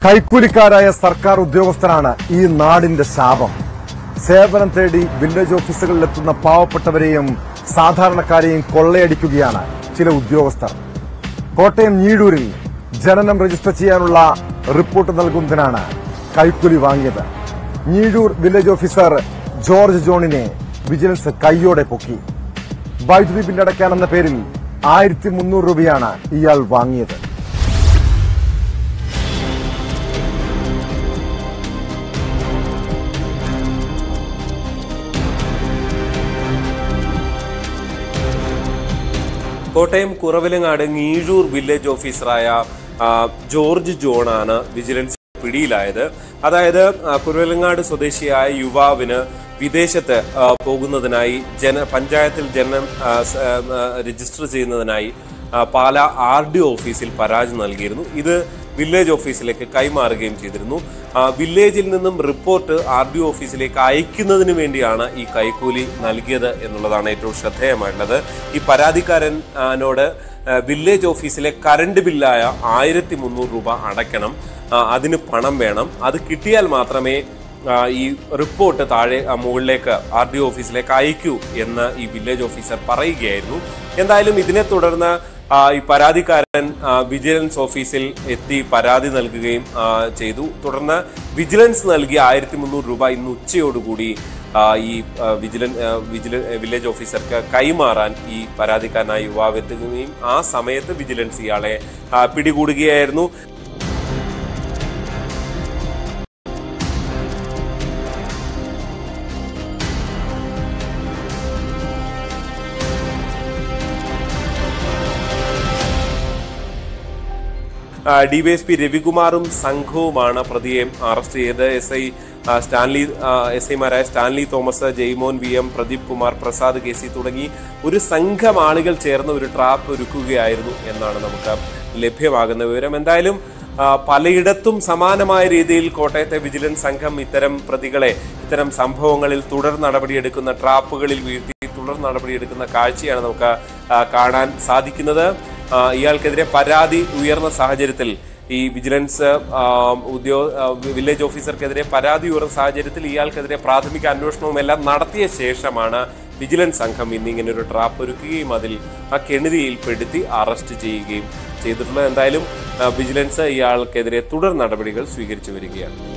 കൈക്കൂലിക്കാരായ സർക്കാർ ഉദ്യോഗസ്ഥരാണ് ഈ നാടിന്റെ ശാപം സേവനം തേടി വില്ലേജ് ഓഫീസുകളിലെത്തുന്ന പാവപ്പെട്ടവരെയും സാധാരണക്കാരെയും കൊള്ളയടിക്കുകയാണ് ചില ഉദ്യോഗസ്ഥർ കോട്ടയം ഞീഴൂരിൽ ജനനം രജിസ്റ്റർ ചെയ്യാനുള്ള റിപ്പോർട്ട് നൽകുന്നതിനാണ് കൈക്കൂലി വാങ്ങിയത് ഞീഴൂർ വില്ലേജ് ഓഫീസർ ജോർജ് ജോണിനെ വിജിലൻസ് കൈയോടെ പൊക്കി വൈദ്യുതി ബില്ലടയ്ക്കാനെന്ന പേരിൽ ആയിരത്തി മുന്നൂറ് രൂപയാണ് ഇയാൾ വാങ്ങിയത് കോട്ടയം കുറവിലങ്ങാട് ngീഴൂർ വില്ലേജ് ഓഫീസറായ ആ, ജോർജ് ജോണാണ് വിജിലൻസ് പിടിയിലായത് അതായത് ആ, കുറവിലങ്ങാട് സ്വദേശിയായ യുവാവിന് വിദേശത്ത് ആ, പോകുന്നതിനായി ജന പഞ്ചായത്തിൽ ജനനം ആ, സ- ആ, രജിസ്റ്റർ ചെയ്യുന്നതിനായി ആ, പാല ആർ ഡി ഓഫീസിൽ പരാതി നൽകിയിരുന്നു ഇത് വില്ലേജ് ഓഫീസിലേക്ക് കൈമാറുകയും ചെയ്തിരുന്നു ആ, വില്ലേജിൽ നിന്നും റിപ്പോർട്ട് ആർ ഡി ഓഫീസിലേക്ക് അയക്കുന്നതിന് വേണ്ടിയാണ് ഈ കൈക്കൂലി നൽകിയത് എന്നുള്ളതാണ് ഏറ്റവും ശ്രദ്ധേയമായിട്ടുള്ളത് ഈ പരാതിക്കാരനോട് ആ, വില്ലേജ് ഓഫീസിലെ കറണ്ട് ബില്ലായ ആയിരത്തി മുന്നൂറ് രൂപ അടയ്ക്കണം ആ, അതിന് പണം വേണം അത് കിട്ടിയാൽ മാത്രമേ ആ, ഈ റിപ്പോർട്ട് താഴെ ആ, മുകളിലേക്ക് ആർ ഡി ഓഫീസിലേക്ക് അയക്കൂ എന്ന് ഈ വില്ലേജ് ഓഫീസർ പറയുകയായിരുന്നു എന്തായാലും ഇതിനെ തുടർന്ന് ആ, ഈ പരാതിക്കാരൻ ആ, വിജിലൻസ് ഓഫീസിൽ എത്തി പരാതി നൽകുകയും ആ, ചെയ്തു തുടർന്ന് വിജിലൻസ് നൽകിയ ആയിരത്തി മുന്നൂറ് രൂപ ഇന്ന് ഉച്ചയോടുകൂടി ആ, ഈ ആ, വിജിലൻ ആ, വിജില വില്ലേജ് ഓഫീസർക്ക് കൈമാറാൻ ഈ പരാതിക്കാരനായ യുവാവ് എത്തുകയും ആ സമയത്ത് വിജിലൻസ് ഇയാളെ ആ, പിടികൂടുകയായിരുന്നു ഡിവൈഎസ്പി രവികുമാറും സംഘവുമാണ് പ്രതിയെ അറസ്റ്റ് ചെയ്ത് എസ് ഐ സ്റ്റാൻലി എസ് ഐമാരായ Stanley Thomas Jaimon V M Pradeep Kumar Prasad K C തുടങ്ങി ഒരു സംഘം ആളുകൾ ചേർന്ന് ഒരു ട്രാപ്പ് ഒരുക്കുകയായിരുന്നു എന്നാണ് നമുക്ക് ലഭ്യമാകുന്ന വിവരം എന്തായാലും ആ, പലയിടത്തും സമാനമായ രീതിയിൽ കോട്ടയത്തെ വിജിലൻസ് സംഘം ഇത്തരം പ്രതികളെ ഇത്തരം സംഭവങ്ങളിൽ തുടർ നടപടിയെടുക്കുന്ന ട്രാപ്പുകളിൽ വീഴ്ത്തി തുടർ നടപടിയെടുക്കുന്ന കാഴ്ചയാണ് നമുക്ക് ആ, കാണാൻ സാധിക്കുന്നത് ആ, ഇയാൾക്കെതിരെ പരാതി ഉയർന്ന സാഹചര്യത്തിൽ ഈ വിജിലൻസ് ആ, ഉദ്യോ ആ, വില്ലേജ് ഓഫീസർക്കെതിരെ പരാതി ഉയർന്ന സാഹചര്യത്തിൽ ഇയാൾക്കെതിരെ പ്രാഥമിക അന്വേഷണവും എല്ലാം നടത്തിയ ശേഷമാണ് വിജിലൻസ് സംഘം ഇന്നിങ്ങനെ ഒരു ട്രാപ്പ് ഒരുക്കുകയും അതിൽ ആ കെണിതിയിൽ പെടുത്തി അറസ്റ്റ് ചെയ്യുകയും ചെയ്തിട്ടുള്ളത് എന്തായാലും ആ, വിജിലൻസ് ഇയാൾക്കെതിരെ തുടർ നടപടികൾ സ്വീകരിച്ചു വരികയാണ്